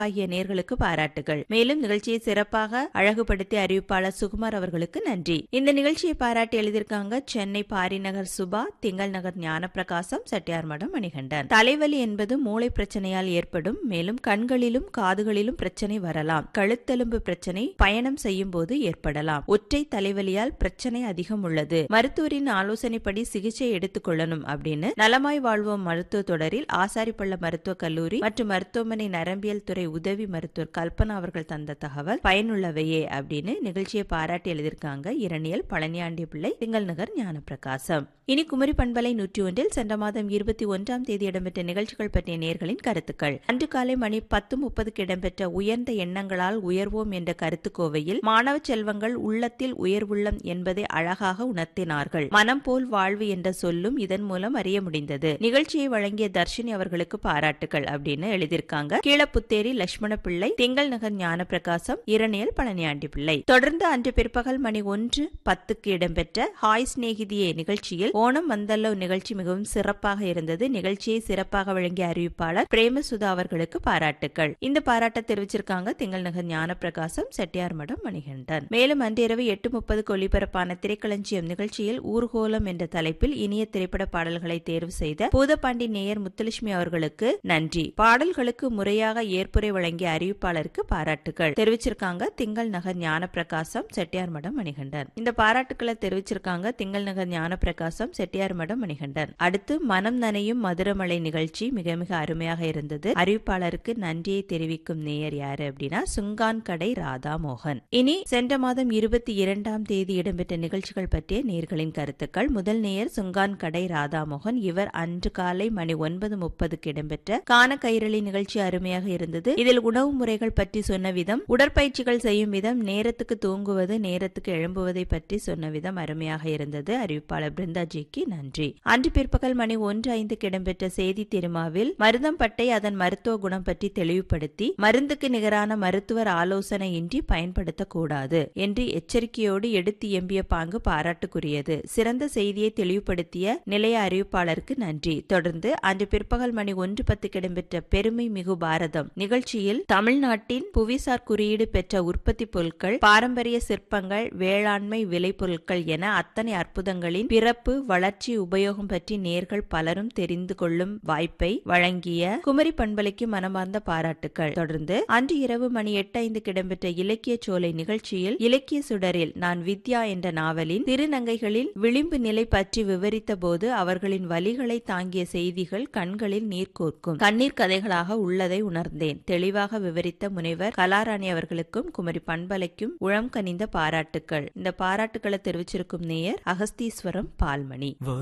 ஆகிய நேர்களுக்கு பாராட்டுகள் மேலும் நிகழ்ச்சியை சிறப்பாக அழகுபடுத்தி அறிவிப்பாளர் சுகுமார் அவர்களுக்கு நன்றி இந்த நிகழ்ச்சியை பாராட்டி எழுதியிருக்காங்க சென்னை பாரிநகர் சுபா திங்கள் நகர் ஞானப்பிரகாசம் செட்டியார் மடம் மணிகண்டன் தலைவலி என்பது மூளை பிரச்சனையால் ஏற்படும் மேலும் கண்களிலும் காதுகளிலும் பிரச்சனை வரலாம் கழுத்தெலும்பு பிரச்சனை பயணம் செய்யும் போது ஏற்படலாம் ஒற்றை தலைவலியால் பிரச்சனை அதிகம் உள்ளது மருத்துவரின் ஆலோசனைப்படி சிகிச்சை எடுத்துக் கொள்ளணும் அப்படின்னு நலமாய் வாழ்வோம் மருத்துவ தொடரில் ஆசாரிப்பள்ள மருத்துவக் கல்லூரி மற்றும் மருத்துவமனை நரம்பியல் துறை உதவி மருத்துவர் கல்பனா அவர்கள் தந்த தகவல் பயனுள்ளவையே அப்படின்னு நிகழ்ச்சியை பாராட்டி எழுதியிருக்காங்க இரணியல் பழனியாண்டி பிள்ளை திங்கள் நகர் ஞானப்பிரகாசம் இனி குமரி பண்பலை நூற்றி ஒன்றில் சென்ற மாதம் இருபத்தி ஒன்றாம் தேதி இடம்பெற்ற நிகழ்ச்சிகள் பற்றிய நேர்களின் கருத்துக்கள் அன்று காலை மணி பத்து முப்பதுக்கு இடம்பெற்ற உயர்ந்த எண்ணங்களால் உயர்வோம் என்ற கருத்துக்கோவையில் மாணவ செல்வங்கள் உள்ளத்தில் உயர்வுள்ளம் என்பதை அழகாக உணர்த்தினார்கள் மனம் போல் வாழ்வு என்ற சொல்லும் இதன் மூலம் அறிய முடிந்தது நிகழ்ச்சியை வழங்கிய தர்ஷினி அவர்களுக்கு பாராட்டுகள் அப்படின்னு எழுதியிருக்காங்க கீழப்புத்தேரி லட்சுமண பிள்ளை திங்கள் நகர் ஞானப்பிரகாசம் இரணியல் பழனியாண்டி பிள்ளை தொடர்ந்து அன்று பிற்பகல் மணி ஒன்று பத்துக்கு இடம்பெற்ற ஹாய் சிநேகிதியே நிகழ்ச்சியில் ஓணம் வந்தல்லோ நிகழ்ச்சி மிகவும் சிறப்பாக இருந்தது நிகழ்ச்சியை சிறப்பாக வழங்கிய அறிவிப்பாளர் பிரேமசுதா அவர்களுக்கு பாராட்டுகள் இந்த பாராட்டை தெரிவிச்சிருக்காங்க திங்கள் நகர் ஞானப்பிரகாசம் செட்டியார் மடம் மணிகண்டன் மேலும் அன்று இரவு எட்டு முப்பதுக்கு ஒளிபரப்பான திரைக்களஞ்சியம் நிகழ்ச்சியில் ஊர்கோலம் என்ற தலைப்பில் இனிய திரைப்பட பாடல்களை தேர்வு செய்த பூதப்பாண்டி நேயர் முத்துலட்சுமி அவர்களுக்கு நன்றி பாடல்களுக்கு முறையாக ஏற்புரை வழங்கிய அறிவிப்பாளருக்கு பாராட்டுகள் தெரிவிச்சிருக்காங்க திங்கள் நகர் ஞானப்பிரகாசம் செட்டியார் மடம் மணிகண்டன் இந்த பாராட்டுக்களை தெரிவிச்சிருக்காங்க திங்கள் நகர் ஞானப்பிரகாசம் செட்டியார் மடம் மணிகண்டன் அடுத்து மனம் நனையும் மதுரமலை நிகழ்ச்சி மிக மிக அருமையாக இருந்தது அறிவிப்பாளருக்கு நன்றியை தெரிவிக்கும் நேயர் யாரு அப்படின்னா சுங்கான் கடை ராதா மோகன் இனி சென்ற மாதம் இருபத்தி இரண்டாம் தேதி இடம்பெற்ற நிகழ்ச்சிகள் பற்றிய நேர்களின் கருத்துக்கள் முதல் நேயர் சுங்கான் கடை ராதா மோகன் இவர் அன்று காலை மணி ஒன்பது முப்பதுக்கு இடம்பெற்ற காண கைரளி நிகழ்ச்சி அருமையாக இருந்தது இதில் உணவு முறைகள் பற்றி சொன்ன விதம் உடற்பயிற்சிகள் செய்யும் விதம் நேரத்துக்கு தூங்குவது நேரத்துக்கு எழும்புவதை பற்றி சொன்ன விதம் அருமையாக இருந்தது அறிவிப்பாளர் பிருந்தாஜிக்கு நன்றி அன்று பிற்பகல் மணி ஒன்று ஐந்துக்கு இடம்பெற்ற செய்தி திருமாவில் மருதம்பட்டை அதன் மருத்துவ குணம் பற்றி தெளிவுபடுத்தி மருந்துக்கு நிகரான மருத்துவர் ஆலோசனையின்றி பயன்படுத்தக்கூடாது என்று எச்சரிக்கையோடு எடுத்து எம்பிய பாங்கு பாராட்டுக்குரியது சிறந்த செய்தியை தெளிவுபடுத்திய நிலைய அறிவிப்பாளருக்கு நன்றி தொடர்ந்து அன்று பிற்பகல் மணி ஒன்று பத்துக்கு இடம்பெற்ற பெருமை மிகு பாரதம் நிகழ்ச்சியில் தமிழ்நாட்டின் புவிசார் குறியீடு பெற்ற உற்பத்தி பொருட்கள் பாரம்பரிய சிற்பங்கள் வேளாண்மை விளைபொருட்கள் என அத்தனை அற்புதங்களின் பிறப்பு வளர்ச்சி உபயோகம் பற்றி நேர்கள் பலரும் தெரிந்து கொள்ளும் வாய்ப்பை வழங்கிய குமரி பண்பலைக்கு மனமார்ந்த பாராட்டுக்கள் தொடர்ந்து அன்று இரவு மணி எட்டு ஐந்துக்கு இடம்பெற்ற இலக்கிய சோலை நிகழ்ச்சியில் இலக்கிய சுடரில் நான் வித்யா என்ற நாவலின் திருநங்கைகளில் விளிம்பு நிலை பற்றி விவரித்த போது அவர்களின் வலிகளை தாங்கிய செய்திகள் கண்களில் நீர் கோர்க்கும் கண்ணீர் கதைகளாக உள்ளதை உணர்ந்தேன் தெளிவாக விவரித்த முனைவர் கலாராணி அவர்களுக்கும் குமரி பண்பலைக்கும் உளம் கனிந்த பாராட்டுக்கள் இந்த பாராட்டுக்களை தெரிவிச்சிருக்கும் நேயர் அகஸ்தீஸ்வரம் பால்மணி